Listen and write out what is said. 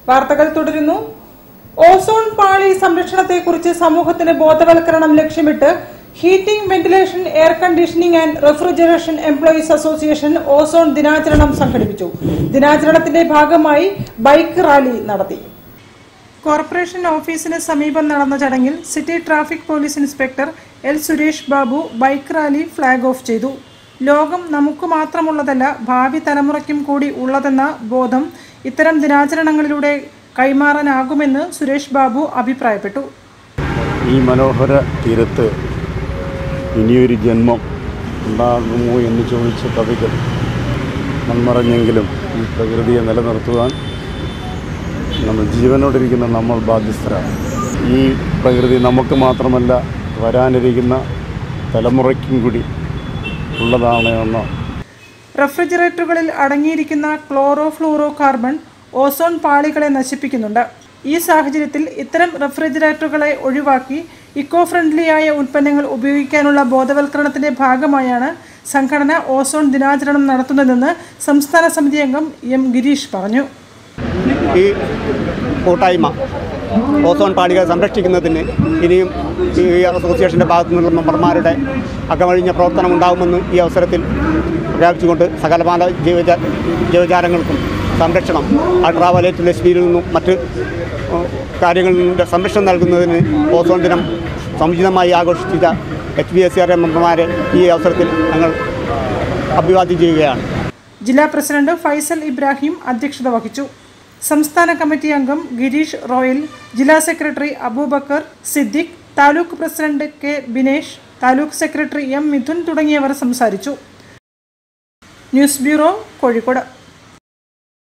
വാർത്തകൾ തുടരുന്നു ഓസോൺ പാളി സംരക്ഷണത്തെക്കുറിച്ച് സമൂഹത്തിന് ബോധവൽക്കരണം ലക്ഷ്യമിട്ട് heating ventilation air conditioning and refrigeration employees association ozone ദിനാചരണം സംഘടിപ്പിച്ചു ദിനാചരണത്തിന്റെ ഭാഗമായി ബൈക്ക് റാലി നടത്തി കോർപ്പറേഷൻ ഓഫീസിന് സമീപം നടന്ന ചടങ്ങിൽ city traffic police inspector L Suresh Babu bike rally flag off ചെയ്തു ലോകം നമുക്ക് മാത്രമുള്ളതല്ല ഭാവി തലമുറയ്ക്കും കൂടി ഉള്ളതെന്ന ബോധം ഇത്തരം ദിനാചരണങ്ങളിലൂടെ കൈമാറാനാകുമെന്ന് സുരേഷ് ബാബു അഭിപ്രായപ്പെട്ടു ഈ മനോഹര തീരത്ത് ഇനിയൊരു ജന്മം ഉണ്ടാകുമോ എന്ന് ചോദിച്ച കവികൾ മൺമറഞ്ഞെങ്കിലും ഈ പ്രകൃതിയെ നിലനിർത്തുവാൻ നമ്മൾ ജീവനോടിരിക്കുന്ന നമ്മൾ ബാധ്യസ്ഥരാണ് ഈ പ്രകൃതി നമുക്ക് മാത്രമല്ല വരാനിരിക്കുന്ന തലമുറയ്ക്കും കൂടി ഉള്ളതാണ് എന്ന റെഫ്രിജറേറ്ററുകളിൽ അടങ്ങിയിരിക്കുന്ന ക്ലോറോ ഫ്ലൂറോ കാർബൺ ഓസോൺ പാളികളെ നശിപ്പിക്കുന്നുണ്ട് ഈ സാഹചര്യത്തിൽ ഇത്തരം റെഫ്രിജറേറ്ററുകളെ ഒഴിവാക്കി ഇക്കോ ഫ്രണ്ട്ലിയായ ഉൽപ്പന്നങ്ങൾ ഉപയോഗിക്കാനുള്ള ബോധവൽക്കരണത്തിന്റെ ഭാഗമായാണ് സംഘടന ഓസോൺ ദിനാചരണം നടത്തുന്നതെന്ന് സംസ്ഥാന സമിതി അംഗം എം ഗിരീഷ് പറഞ്ഞു ഈ കൂട്ടായ്മ ഓസോൺ പാളികൾ സംരക്ഷിക്കുന്നതിന് ഇനിയും ഈ അസോസിയേഷൻ്റെ ഭാഗത്തു നിന്നുള്ള മെമ്പർമാരുടെ അകമഴിഞ്ഞ പ്രവർത്തനം ഉണ്ടാകുമെന്ന് ഈ അവസരത്തിൽ പ്രഖ്യാപിച്ചുകൊണ്ട് സകലമാന ജീവജാ ജീവജാലങ്ങൾക്കും സംരക്ഷണം അൾട്രാവയലറ്റ് രശ്മിയിൽ നിന്നും മറ്റ് ഏഹ്, കാര്യങ്ങളിൽ നിന്നും സംരക്ഷണം നൽകുന്നതിന് ഓസോൺ ദിനം സമുചിതമായി ആഘോഷിച്ച H B S C R മെമ്പർമാരെ ഈ അവസരത്തിൽ ഞങ്ങൾ അഭിവാദ്യം ചെയ്യുകയാണ് ജില്ലാ പ്രസിഡന്റ് ഫൈസൽ ഇബ്രാഹിം അധ്യക്ഷത വഹിച്ചു സംസ്ഥാന കമ്മിറ്റി അംഗം ഗിരീഷ് റോയൽ ജില്ലാ secretary Abubakar Siddique taluk president K Binesh taluk secretary M Mithun തുടങ്ങിയവർ സംസാരിച്ചു ന്യൂസ് ബ്യൂറോ കോഴിക്കോട്